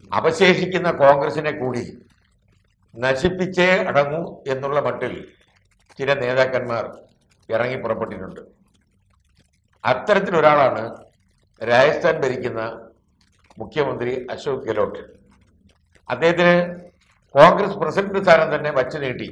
അവശേഷിക്കുന്ന കോൺഗ്രസിനെ കൂടി നശിപ്പിച്ചേ അടങ്ങൂ എന്നുള്ള മട്ടിൽ ചില നേതാക്കന്മാർ ഇറങ്ങി പുറപ്പെട്ടിട്ടുണ്ട് അത്തരത്തിലൊരാളാണ് രാജസ്ഥാൻ ഭരിക്കുന്ന മുഖ്യമന്ത്രി അശോക് ഗെഹ്ലോട്ട് അദ്ദേഹത്തിന് കോൺഗ്രസ് പ്രസിഡന്റ് സ്ഥാനം തന്നെ വച്ചു നീട്ടി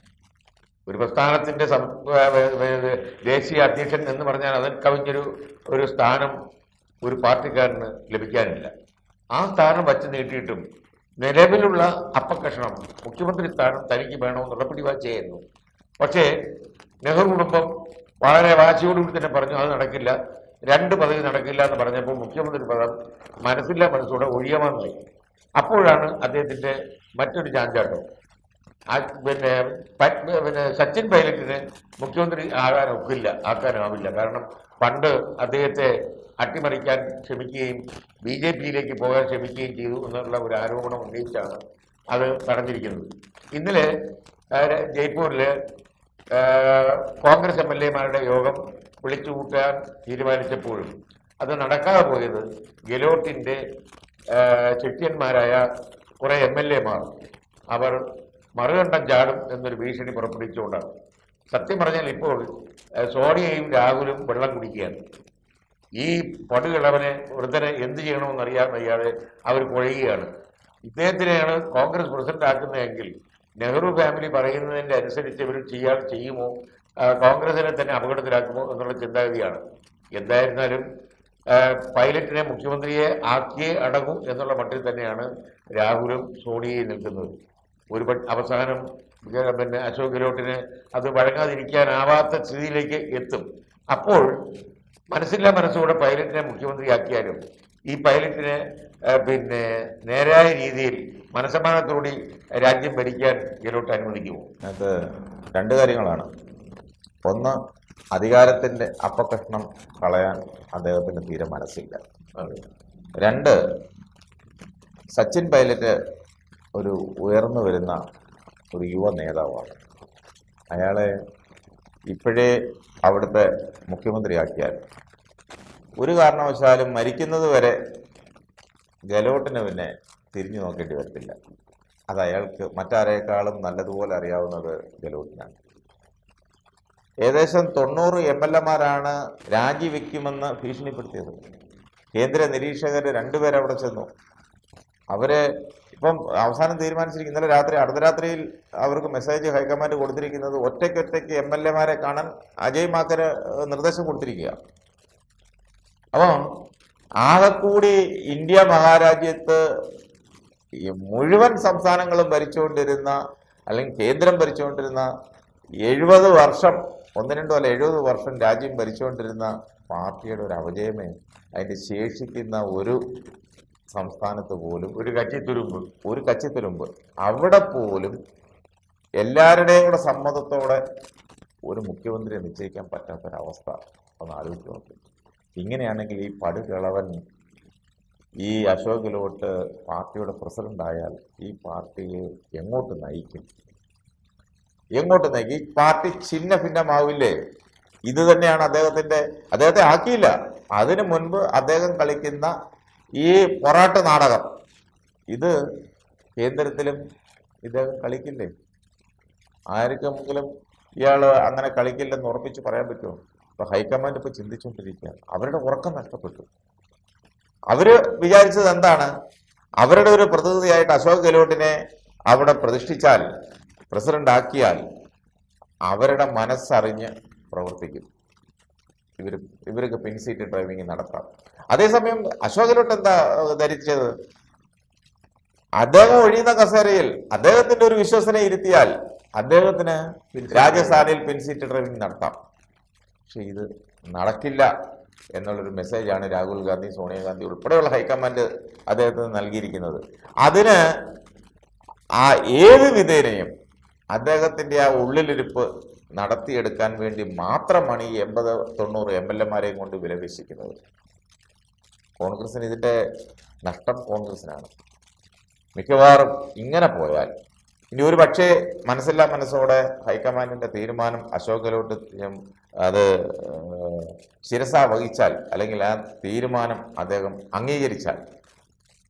ഒരു പ്രസ്ഥാനത്തിന്റെ സം- ഏ- ഏ- ഏ- ദേശീയ അധ്യക്ഷൻ എന്ന് പറഞ്ഞാൽ അതിൽ കവിഞ്ഞൊരു ഒരു സ്ഥാനം ഒരു പാർട്ടിക്കാരന് ലഭിക്കാനില്ല ആ സ്ഥാനം വച്ചു നീട്ടിയിട്ടും നിലവിലുള്ള അപ്പക്കഷണം മുഖ്യമന്ത്രി സ്ഥാനം തനിക്ക് വേണമെന്നുള്ള പിടിവാച്ചയായിരുന്നു പക്ഷേ നെഹ്റു കുടുംബം വളരെ വാശിയോടുകൂടി തന്നെ പറഞ്ഞു അത് നടക്കില്ല രണ്ട് പദവി നടക്കില്ല എന്ന് പറഞ്ഞപ്പോൾ മുഖ്യമന്ത്രി പദം മനസ്സില്ല മനസ്സോടെ ഒഴിയാമെന്നായി അപ്പോഴാണ് അദ്ദേഹത്തിന്റെ മറ്റൊരു ചാഞ്ചാട്ടം ആ പിന്നെ പ- പിന്നെ സച്ചിൻ പൈലറ്റിന് മുഖ്യമന്ത്രി ആകാൻ ഒക്കില്ല ആക്കാനാവില്ല കാരണം പണ്ട് അദ്ദേഹത്തെ അട്ടിമറിക്കാൻ ശ്രമിക്കുകയും ബി ജെ പിയിലേക്ക് പോകാൻ ശ്രമിക്കുകയും ചെയ്തു എന്നുള്ള ഒരു ആരോപണം ഉന്നയിച്ചാണ് അത് നടന്നിരിക്കുന്നത് ഇന്നലെ ആ, ജയ്പൂരില് ആ, കോൺഗ്രസ് എം എൽ എമാരുടെ യോഗം വിളിച്ചു കൂട്ടാൻ തീരുമാനിച്ചപ്പോഴും അത് നടക്കാതെ പോയത് ഗെലോട്ടിന്റെ ആ, ചെട്ടിയന്മാരായ കുറെ എം എൽ എമാർ അവർ മറുകണ്ഠം ചാടും എന്നൊരു ഭീഷണി പുറപ്പെടുവിച്ചുകൊണ്ടാണ് സത്യം പറഞ്ഞാൽ ഇപ്പോൾ ആ, സോണിയയും രാഹുലും വെള്ളം കുടിക്കുകയാണ് ഈ പടുകിളവനെ വൃദ്ധനെ എന്ത് ചെയ്യണമെന്ന് അറിയാൻ വയ്യാതെ അവർ കുഴയുകയാണ് ഇദ്ദേഹത്തിനെയാണ് കോൺഗ്രസ് പ്രസിഡന്റ് ആക്കുന്നതെങ്കിൽ നെഹ്റു ഫാമിലി പറയുന്നതിന്റെ അനുസരിച്ച് ഇവർ ചെയ്യാൻ ചെയ്യുമോ ആ, കോൺഗ്രസിനെ തന്നെ അപകടത്തിലാക്കുമോ എന്നുള്ള ചിന്താഗതിയാണ് എന്തായിരുന്നാലും ആ, പൈലറ്റിനെ മുഖ്യമന്ത്രിയെ ആക്കിയേ അടങ്ങും എന്നുള്ള മട്ടിൽ തന്നെയാണ് രാഹുലും സോണിയയും നിൽക്കുന്നത് ഒരു പ- അവസാനം ഗ- പിന്നെ അശോക് ഗെഹ്ലോട്ടിന് അത് വഴങ്ങാതിരിക്കാനാവാത്ത സ്ഥിതിയിലേക്ക് എത്തും അപ്പോൾ മനസ്സില്ലാ മനസ്സോടെ പൈലറ്റിനെ മുഖ്യമന്ത്രിയാക്കിയാലും ഈ പൈലറ്റിനെ ആ, പിന്നെ നേരായ രീതിയിൽ മനസ്സമാനത്തോടെ രാജ്യം ഭരിക്കാൻ ഗെഹ്ലോട്ട് അനുവദിക്കുമോ അത് രണ്ട് കാര്യങ്ങളാണ് ഒന്ന് അധികാരത്തിന്റെ അപ്പകഷ്ണം കളയാൻ അദ്ദേഹത്തിന് തീരെ മനസ്സില്ല രണ്ട് സച്ചിൻ പൈലറ്റ് ഒരു ഉയർന്നു വരുന്ന ഒരു യുവ നേതാവാണ് അയാളെ ഇപ്പോഴേ അവിടുത്തെ മുഖ്യമന്ത്രിയാക്കിയാൽ ഒരു കാരണവശാലും മരിക്കുന്നത് വരെ ഗലോട്ടിന് പിന്നെ തിരിഞ്ഞു നോക്കേണ്ടി വരത്തില്ല അത് അയാൾക്ക് മറ്റാരേക്കാളും നല്ലതുപോലെ അറിയാവുന്നത് ഗലോട്ടിനാണ് ഏകദേശം തൊണ്ണൂറ് എം എൽ എമാരാണ് രാജിവെക്കുമെന്ന് ഭീഷണിപ്പെടുത്തിയത് കേന്ദ്ര നിരീക്ഷകർ രണ്ടുപേരെ അവിടെ ചെന്നു അവര് ഇപ്പം അവസാനം തീരുമാനിച്ചിരിക്കും ഇന്നലെ രാത്രി അർദ്ധരാത്രിയിൽ അവർക്ക് മെസ്സേജ് ഹൈക്കമാൻഡ് കൊടുത്തിരിക്കുന്നത് ഒറ്റയ്ക്കൊറ്റയ്ക്ക് എം എൽ എമാരെ കാണാൻ അജയ് മാക്കര് ഏഹ്, നിർദ്ദേശം കൊടുത്തിരിക്കുക അപ്പം ആകെക്കൂടി ഇന്ത്യ മഹാരാജ്യത്ത് ഈ മുഴുവൻ സംസ്ഥാനങ്ങളും ഭരിച്ചുകൊണ്ടിരുന്ന അല്ലെങ്കിൽ കേന്ദ്രം ഭരിച്ചുകൊണ്ടിരുന്ന എഴുപത് വർഷം ഒന്ന് രണ്ടോ അല്ല എഴുപത് വർഷം രാജ്യം ഭരിച്ചുകൊണ്ടിരുന്ന പാർട്ടിയുടെ ഒരു അപജയമേ അതിന്റെ ശേഷിക്കുന്ന ഒരു സംസ്ഥാനത്ത് പോലും ഒരു കച്ചിത്തുരുമ്പ് ഒരു കച്ചിത്തുരുമ്പ് അവിടെ പോലും എല്ലാവരുടെയും കൂടെ സമ്മതത്തോടെ ഒരു മുഖ്യമന്ത്രിയെ നിശ്ചയിക്കാൻ പറ്റാത്തൊരവസ്ഥ ഒന്ന് ആലോചിച്ച് നോക്കി ഇങ്ങനെയാണെങ്കിൽ ഈ പടുകിളവൻ ഈ അശോക് ഗെഹ്ലോട്ട് പാർട്ടിയുടെ പ്രസിഡന്റ് ആയാൽ ഈ പാർട്ടിയെ എങ്ങോട്ട് നയിക്കും എങ്ങോട്ട് നയിക്കും ഈ പാർട്ടി ഛിന്ന ഭിന്നമാവില്ലേ ഇത് തന്നെയാണ് അദ്ദേഹത്തിന്റെ അദ്ദേഹത്തെ ആക്കിയില്ല അതിനു മുൻപ് അദ്ദേഹം കളിക്കുന്ന ഈ പൊറാട്ട് നാടകം ഇത് കേന്ദ്രത്തിലും ഇദ്ദേഹം കളിക്കില്ലേ ആർക്കെങ്കിലും ഇയാൾ അങ്ങനെ കളിക്കില്ലെന്ന് ഉറപ്പിച്ച് പറയാൻ പറ്റുമോ ഇപ്പൊ ഹൈക്കമാൻഡ് ഇപ്പൊ ചിന്തിച്ചുകൊണ്ടിരിക്കുകയാണ് അവരുടെ ഉറക്കം നഷ്ടപ്പെട്ടു അവര് വിചാരിച്ചത് എന്താണ് അവരുടെ ഒരു പ്രതിനിധിയായിട്ട് അശോക് ഗെഹ്ലോട്ടിനെ അവിടെ പ്രതിഷ്ഠിച്ചാൽ പ്രസിഡന്റ് ആക്കിയാൽ അവരുടെ മനസ്സറിഞ്ഞ് പ്രവർത്തിക്കും ഇവർ ഇവർക്ക് പിൻസീറ്റ് ഡ്രൈവിംഗ് നടത്താം അതേസമയം അശോക് ഗെഹ്ലോട്ട് എന്താ ഏഹ്, ധരിച്ചത് അദ്ദേഹം ഒഴിയുന്ന കസേരയിൽ അദ്ദേഹത്തിന്റെ ഒരു വിശ്വസനെ ഇരുത്തിയാൽ അദ്ദേഹത്തിന് രാജസ്ഥാനിൽ പിൻസീറ്റ് ഡ്രൈവിംഗ് നടത്താം പക്ഷെ ഇത് നടക്കില്ല എന്നുള്ളൊരു മെസ്സേജാണ് രാഹുൽ ഗാന്ധി സോണിയാഗാന്ധി ഉൾപ്പെടെയുള്ള ഹൈക്കമാൻഡ് അദ്ദേഹത്തിന് നൽകിയിരിക്കുന്നത് അതിന് ആ ഏത് വിധേനയും അദ്ദേഹത്തിന്റെ ആ ഉള്ളിലിരിപ്പ് നടത്തിയെടുക്കാൻ വേണ്ടി മാത്രമാണ് ഈ എൺപത് തൊണ്ണൂറ് എം എൽ എമാരെയും കൊണ്ട് വിലപേശിക്കുന്നത് കോൺഗ്രസിന് ഇതിന്റെ നഷ്ടം കോൺഗ്രസിനാണ് മിക്കവാറും ഇങ്ങനെ പോയാൽ ഇനി ഒരു പക്ഷേ മനസ്സില്ലാ മനസ്സോടെ ഹൈക്കമാൻഡിന്റെ തീരുമാനം അശോക് ഗെഹ്ലോട്ട് ഉം, അത് ഏഹ്, ശിരസ വഹിച്ചാൽ അല്ലെങ്കിൽ ആ തീരുമാനം അദ്ദേഹം അംഗീകരിച്ചാൽ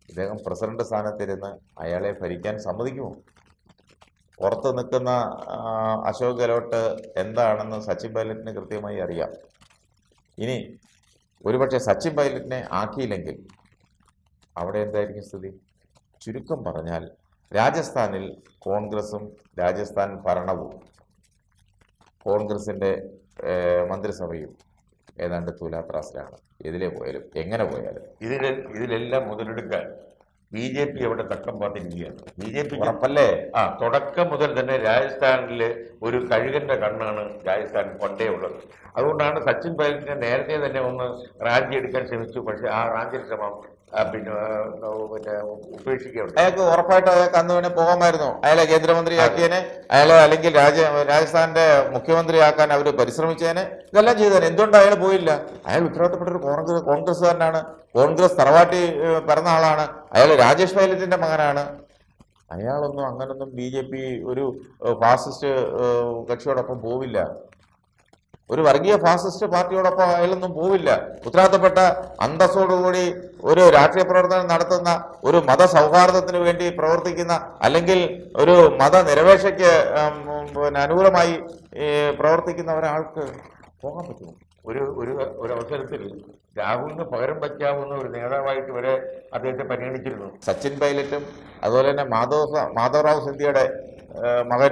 ഇദ്ദേഹം പ്രസിഡന്റ് സ്ഥാനത്തിരുന്ന് അയാളെ ഭരിക്കാൻ സമ്മതിക്കുമോ പുറത്ത് നിൽക്കുന്ന ആ, അശോക് ഗെഹ്ലോട്ട് എന്താണെന്ന് സച്ചിൻ പൈലറ്റിന് കൃത്യമായി അറിയാം ഇനി ഒരുപക്ഷെ സച്ചിൻ പൈലറ്റിനെ ആക്കിയില്ലെങ്കിൽ അവിടെ എന്തായിരിക്കും സ്ഥിതി ചുരുക്കം പറഞ്ഞാൽ രാജസ്ഥാനിൽ കോൺഗ്രസും രാജസ്ഥാൻ ഭരണവും കോൺഗ്രസിന്റെ ഏഹ്, മന്ത്രിസഭയും ഏതാണ്ട് തുലാത്രാസിലാണ് എതിലെ പോയാലും എങ്ങനെ പോയാലും ഇതിൽ ഇതിലെല്ലാം മുതലെടുക്കാൻ ബി ജെ പി അവിടെ തക്കം പാത്തിരിക്കുകയാണ് ബി ജെ പി ഉറപ്പല്ലേ ആ തുടക്കം മുതൽ തന്നെ രാജസ്ഥാനിൽ ഒരു കഴുകന്റെ കണ്ണാണ് രാജസ്ഥാൻ പണ്ടേ ഉള്ളത് അതുകൊണ്ടാണ് സച്ചിൻ പൈലറ്റിനെ നേരത്തെ തന്നെ ഒന്ന് റാഞ്ചി എടുക്കാൻ ശ്രമിച്ചു പക്ഷെ ആ റാഞ്ചി ശ്രമം ആ, പിന്നെ ആ, പിന്നെ ഉപേക്ഷിക്കുകയുണ്ട് അയാൾക്ക് ഉറപ്പായിട്ട് അയാൾക്ക് അന്ന് വേണേ പോകാമായിരുന്നു അയാളെ കേന്ദ്രമന്ത്രിയാക്കിയതിനെ അയാളെ അല്ലെങ്കിൽ രാജ രാജസ്ഥാന്റെ മുഖ്യമന്ത്രിയാക്കാൻ അവർ പരിശ്രമിച്ചതിനെ ഇതെല്ലാം ചെയ്തേനെ എന്തുകൊണ്ട് അയാൾ പോയില്ല അയാൾ ഉത്തരവാദിത്തപ്പെട്ട ഒരു കോൺഗ്രസ് കോൺഗ്രസ്സുകാരനാണ് കോൺഗ്രസ് തറവാട്ടി ഏഹ്, പിറന്ന ആളാണ് അയാൾ രാജേഷ് പൈലറ്റിന്റെ മകനാണ് അയാളൊന്നും അങ്ങനൊന്നും ബി ജെ പി ഒരു ഏഹ്, ഫാസിസ്റ്റ് ഏഹ്, കക്ഷിയോടൊപ്പം പോവില്ല ഒരു വർഗീയ ഫാസിസ്റ്റ് പാർട്ടിയോടൊപ്പം അയാളൊന്നും പോവില്ല ഉത്തരവാദിത്തപ്പെട്ട അന്തസ്സോടുകൂടി ഒരു രാഷ്ട്രീയ പ്രവർത്തനം നടത്തുന്ന ഒരു മതസൗഹാർദ്ദത്തിന് വേണ്ടി പ്രവർത്തിക്കുന്ന അല്ലെങ്കിൽ ഒരു മതനിരപേക്ഷയ്ക്ക് ഉം, പിന്നെ അനുകൂലമായി ഏ, പ്രവർത്തിക്കുന്ന ഒരാൾക്ക് പോകാൻ പറ്റുമോ ഒരു ഒരു ഒരു അവസരത്തിൽ രാഹുലിന് പകരം വയ്ക്കാവുന്ന ഒരു നേതാവായിട്ട് വരെ അദ്ദേഹത്തെ പരിഗണിച്ചിരുന്നു സച്ചിൻ പൈലറ്റും അതുപോലെ തന്നെ മാധവ് സ- മാധവറാവ് സിന്ധ്യയുടെ ഏ, മകൻ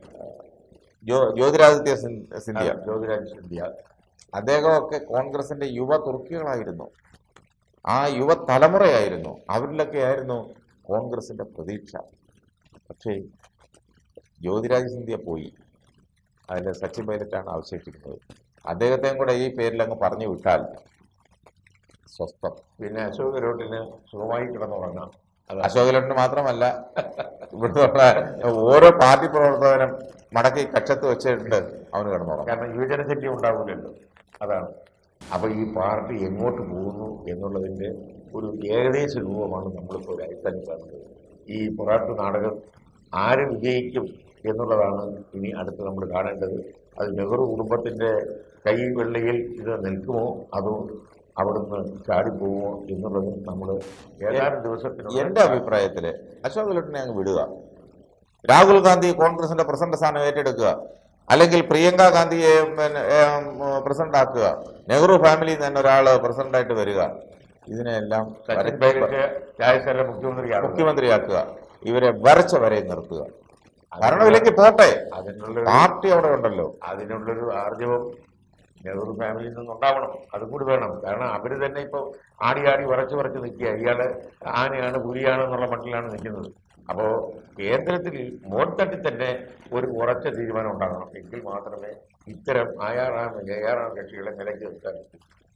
ജ്യോ ജ്യോതിരാദിത്യ സിൻ- സിന്ധ്യ ജ്യോതിരാജ് സിന്ധ്യ അദ്ദേഹമൊക്കെ കോൺഗ്രസിന്റെ യുവ തുർക്കികളായിരുന്നു ആ യുവ തലമുറയായിരുന്നു അവരിലൊക്കെ ആയിരുന്നു കോൺഗ്രസിന്റെ പ്രതീക്ഷ പക്ഷേ ജ്യോതിരാജ് സിന്ധ്യ പോയി അതിൽ സച്ചിൻ പൈലറ്റാണ് അവശേഷിക്കുന്നത് അദ്ദേഹത്തെയും കൂടെ ഈ പേരിൽ അങ്ങ് പറഞ്ഞു വിട്ടാൽ സ്വസ്ഥം പിന്നെ അശോക് ഗെഹ്ലോട്ടിന് സുഖമായി കിടന്നുറങ്ങാം അത് അശോക് ഗെഹ്ലോട്ടിന് മാത്രമല്ല ഇവിടുത്തെ ഓരോ പാർട്ടി പ്രവർത്തകനും മടക്കി കക്ഷത്ത് വെച്ചിട്ടുണ്ട് അവന് കിടന്നുറങ്ങാം കാരണം യുവജനശല്യം ഉണ്ടാവില്ലല്ലോ അതാണ് അപ്പൊ ഈ പാർട്ടി എങ്ങോട്ട് പോകുന്നു എന്നുള്ളതിന്റെ ഒരു ഏകദേശ രൂപമാണ് നമ്മളിപ്പോൾ രാജസ്ഥാനിൽ കാണുന്നത് ഈ പൊറാട്ട് നാടകം ആര് വിജയിക്കും എന്നുള്ളതാണ് ഇനി അടുത്ത് നമ്മൾ കാണേണ്ടത് അത് നെഹ്റു കുടുംബത്തിന്റെ കൈ വെള്ളയിൽ ഇത് നിൽക്കുമോ അതോ അവിടുന്ന് ചാടിപ്പോകുമോ എന്നുള്ളത് നമ്മൾ ഏതാനും ദിവസത്തിനുള്ളിൽ എന്റെ അഭിപ്രായത്തില് അശോക് ഗെഹ്ലോട്ടിനെ അങ്ങ് വിടുക രാഹുൽ ഗാന്ധി കോൺഗ്രസിന്റെ പ്രസിഡന്റ് സ്ഥാനം ഏറ്റെടുക്കുക അല്ലെങ്കിൽ പ്രിയങ്ക ഗാന്ധിയെ പിന്നെ, ഏം, പ്രസിഡന്റ് ആക്കുക നെഹ്റു ഫാമിലിയിൽ നിന്ന് തന്നെ ഒരാള് പ്രസിഡന്റായിട്ട് വരിക ഇതിനെല്ലാം സച്ചിൻ പൈലറ്റ് രാജസ്ഥാനിലെ മുഖ്യമന്ത്രിയാണ് മുഖ്യമന്ത്രിയാക്കുക ഇവരെ വരച്ച വരെ നിർത്തുക ഭരണവിലേക്ക് പോട്ടെ അതിനുള്ള പാർട്ടി അവിടെ ഉണ്ടല്ലോ അതിനുള്ളൊരു ആർജവം നെഹ്റു ഫാമിലിയിൽ നിന്നുണ്ടാവണം അതും കൂടി വേണം കാരണം അവര് തന്നെ ഇപ്പോൾ ആടി ആടി ഉറച്ചു ഉറച്ച് നിൽക്കുക ഇയാള് ആനയാണ് പുലിയാണ് എന്നുള്ള മട്ടിലാണ് നിൽക്കുന്നത് അപ്പോൾ കേന്ദ്രത്തിൽ മോൻതട്ടിൽ തന്നെ ഒരു ഉറച്ച തീരുമാനം ഉണ്ടാകണം എങ്കിൽ മാത്രമേ ഇത്തരം ആയാറാം ഏഴാറാം കക്ഷികളെ നിലയ്ക്ക് നിർത്താൻ പറ്റൂ